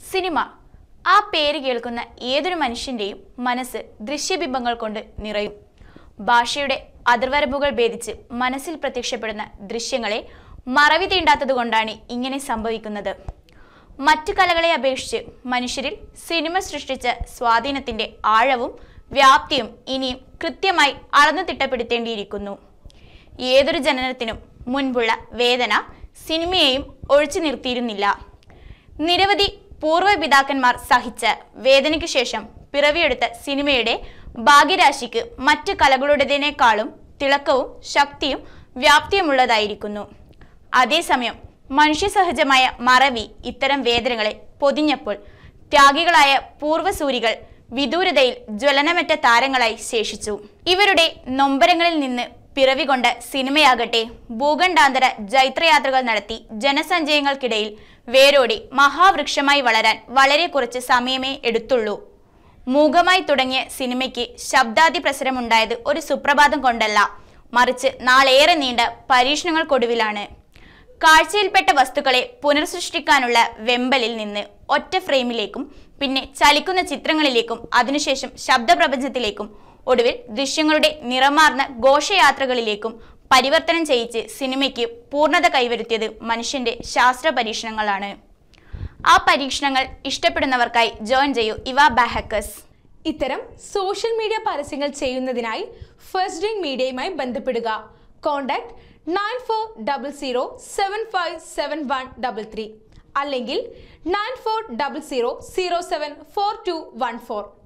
cinema ആ പേര് കേൾക്കുന്ന ഏതൊരു മനുഷ്യന്റെയും മനസ്സ് ദൃശ്യബിംബങ്ങൾ കൊണ്ട് നിറയും ഭാഷയുടെ അതിർവരമ്പുകൾ ഭേദിച്ച് മനസ്സിൽ പ്രത്യക്ഷപ്പെടുന്ന ദൃശ്യങ്ങളെ മറവി തീണ്ടാത്തതുകൊണ്ടാണ് ഇങ്ങനെ സംഭവിക്കുന്നത് മറ്റു കലകളെ അപേക്ഷിച്ച് മനുഷ്യരിൽ സിനിമ സൃഷ്ടിച്ച സ്വാധീനത്തിന്റെ ആഴവും വ്യാപ്തിയും ഇനിയും കൃത്യമായി അളന്നു തിട്ടപ്പെടുത്തേണ്ടിയിരിക്കുന്നു ഏതൊരു ജനനത്തിനും മുൻപുള്ള വേദന സിനിമയെയും ഒഴിച്ചു നിർത്തിയിരുന്നില്ല നിരവധി പൂർവ്വപിതാക്കന്മാർ സഹിച്ച വേദനയ്ക്ക് ശേഷം പിറവിയെടുത്ത സിനിമയുടെ ഭാഗ്യരാശിക്ക് മറ്റ് കലകളുടേതിനേക്കാളും തിളക്കവും ശക്തിയും വ്യാപ്തിയുമുള്ളതായിരിക്കുന്നു അതേസമയം മനുഷ്യസഹജമായ മറവി ഇത്തരം വേദനകളെ പൊതിഞ്ഞപ്പോൾ ത്യാഗികളായ പൂർവ്വസൂരികൾ വിദൂരതയിൽ ജ്വലനമറ്റ താരങ്ങളായി ശേഷിച്ചു ഇവരുടെ നൊമ്പരങ്ങളിൽ നിന്ന് പിറവികൊണ്ട സിനിമയാകട്ടെ ഭൂഖണ്ഡാന്തര ജൈത്രയാത്രകൾ നടത്തി ജനസഞ്ചയങ്ങൾക്കിടയിൽ വേരോടി മഹാവൃക്ഷമായി വളരാൻ വളരെ കുറച്ച് സമയമേ എടുത്തുള്ളൂ മൂകമായി തുടങ്ങിയ സിനിമയ്ക്ക് ശബ്ദാതി പ്രസരമുണ്ടായത് ഒരു സുപ്രഭാതം കൊണ്ടല്ല മറിച്ച് നാളേറെ നീണ്ട പരീക്ഷണങ്ങൾക്കൊടുവിലാണ് കാഴ്ചയിൽപ്പെട്ട വസ്തുക്കളെ പുനർസൃഷ്ടിക്കാനുള്ള വെമ്പലിൽ നിന്ന് ഒറ്റ ഫ്രെയിമിലേക്കും പിന്നെ ചലിക്കുന്ന ചിത്രങ്ങളിലേക്കും അതിനുശേഷം ശബ്ദപ്രപഞ്ചത്തിലേക്കും ഒടുവിൽ ദൃശ്യങ്ങളുടെ നിറമാർന്ന ഘോഷയാത്രകളിലേക്കും പരിവർത്തനം ചെയ്യിച്ച് സിനിമയ്ക്ക് പൂർണ്ണത കൈവരുത്തിയത് മനുഷ്യന്റെ ശാസ്ത്ര പരീക്ഷണങ്ങളാണ് ആ പരീക്ഷണങ്ങൾ ഇഷ്ടപ്പെടുന്നവർക്കായി ജോയിൻ ചെയ്യൂ ഇവ ബാഹക്കസ് ഇത്തരം സോഷ്യൽ മീഡിയ പരസ്യങ്ങൾ ചെയ്യുന്നതിനായി ഫസ്റ്റ് ഡ്രിങ്ക് മീഡിയയുമായി ബന്ധപ്പെടുക contact nine four double zero seven five seven one double three അല്ലെങ്കിൽ nine four double zero zero seven four two one four